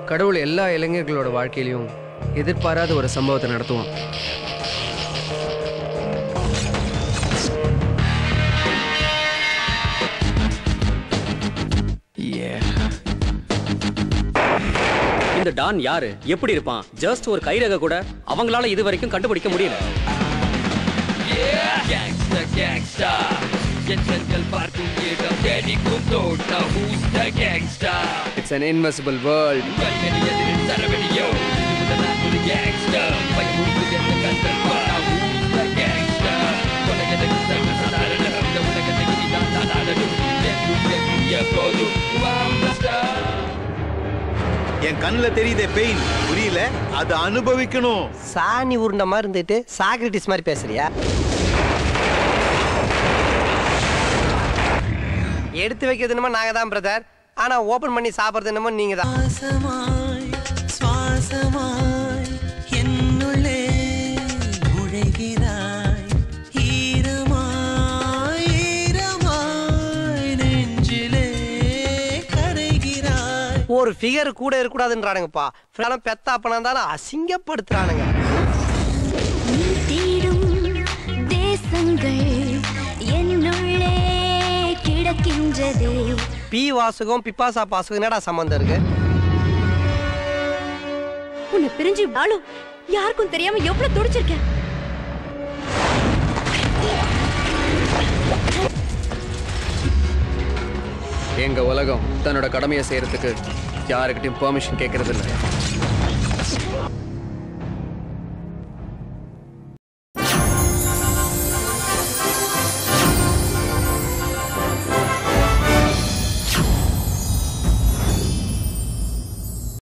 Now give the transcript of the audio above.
கடவுள் எல்லா இளைஞர்களோட வாழ்க்கையிலையும் எதிர்பாராத ஒரு சம்பவத்தை நடத்துவான் இந்த டான் யாரு எப்படி இருப்பான் ஜஸ்ட் ஒரு கைரக கூட அவங்களால இது வரைக்கும் கண்டுபிடிக்க முடியல Gangsta, gangsta எச்சங்கள் பார்க்கும் இடம் தேடிக்கும் தோட்டம் Who's the gangsta? It's an invisible world கல்கடி எதிரில் சரவெடியோ இது முதலாம் ஒரு gangsta பயமுறுத்து எந்த கண்கள் பார்த்தா Who's the gangsta? கொலை எனக்கு சர்வசாதாரணம் இந்த உலகத்தை இனிதான் தாளாடணும் என்றும் என்றும் எப்போதும் I'm the star என் கண்ணுல தெரியுதே பெயின் புரியல அது அனுபவிக்கணும் சாணி உருண்ட மாதிரி இருந்துட்டு சாக்ரட்டிஸ் மாதிரி பேசுறியா எடுத்து வைக்கிறது என்னமோ நாங்க தான் பிரதர் ஆனா ஓபன் பண்ணி சாப்பிடுறது என்னமோ நீங்க தான் சுவாசமாய் சுவாசமாய் என்னுள்ளே நுழைகிறாய் ஈரமாய் ஈரமாய் நெஞ்சிலே கரைகிறாய் ஒரு ஃபிகர் கூட இருக்கக்கூடாதுன்றானுங்கப்பா ஃபிரம் பெத்த அப்பனா இருந்தாலும் அசிங்கப்படுத்துறானுங்க நீ தேடும் தேசங்கள் என்னுள்ளே கிடக்கின்றதே பி வாசகம் பிப்பாசா பாசகம் என்னடா சம்மந்தம் இருக்கு உன்னை பிரிஞ்சு வாழும் யாருக்கும் தெரியாம எவ்வளவு துடிச்சிருக்கேன் எங்க உலகம் தன்னோட கடமையை செய்யறதுக்கு யாருக்கிட்டையும் பெர்மிஷன் கேட்கறது இல்லை